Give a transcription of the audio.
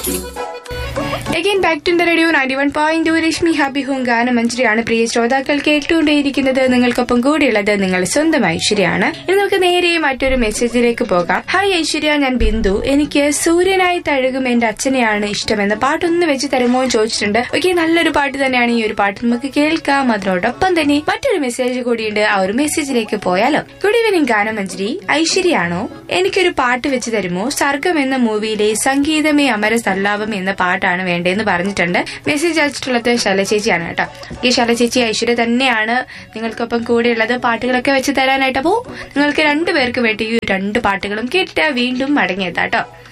again back to radio ninety one point two Reshmi happy home ഗാനം മഞ്ജരിയാണ് പ്രിയ ശ്രോതാക്കൾ കേട്ടുകൊണ്ടേയിരിക്കുന്നത് നിങ്ങൾക്കൊപ്പം കൂടിയുള്ളത് നിങ്ങൾ സ്വന്തം ഐശ്വര്യാണ് ഇനി നമുക്ക് നേരെ മറ്റൊരു മെസ്സേജിലേക്ക് പോകാം ഹായ് ഐശ്വര്യ ഞാൻ ബിന്ദു എനിക്ക് സൂര്യനായി തഴുകും എന്റെ അച്ഛനെയാണ് ഇഷ്ടമെന്ന് പാട്ടൊന്ന് വെച്ച് തരുമോ എന്ന് ചോദിച്ചിട്ടുണ്ട് ഓക്കെ നല്ലൊരു പാട്ട് തന്നെയാണ് ഈ ഒരു പാട്ട് നമുക്ക് കേൾക്കാം അതിനോടൊപ്പം തന്നെ മറ്റൊരു മെസ്സേജ് കൂടിയുണ്ട് ആ ഒരു മെസ്സേജിലേക്ക് പോയാലോ ഗുഡ് ഈവനിങ് ഗാനം മഞ്ജരി ഐശ്വര്യാണോ എനിക്കൊരു പാട്ട് വെച്ച് തരുമോ സർഗം എന്ന മൂവിയിലെ സംഗീതമേ അമര സല്ലാപം എന്ന പാട്ടാണ് വേണ്ടതെന്ന് പറഞ്ഞിട്ടുണ്ട് മെസ്സേജ് അയച്ചിട്ടുള്ളത് ശലചേച്ചിയാണ് കേട്ടോ ഈ ശലചേച്ചി ഐശ്വര്യ തന്നെയാണ് നിങ്ങൾക്കൊപ്പം കൂടെയുള്ളത് പാട്ടുകളൊക്കെ വെച്ച് തരാനായിട്ട് അപ്പോ നിങ്ങൾക്ക് രണ്ടുപേർക്ക് വേണ്ടി ഈ രണ്ട് പാട്ടുകളും കേട്ടിട്ട് വീണ്ടും മടങ്ങിയെത്താം കേട്ടോ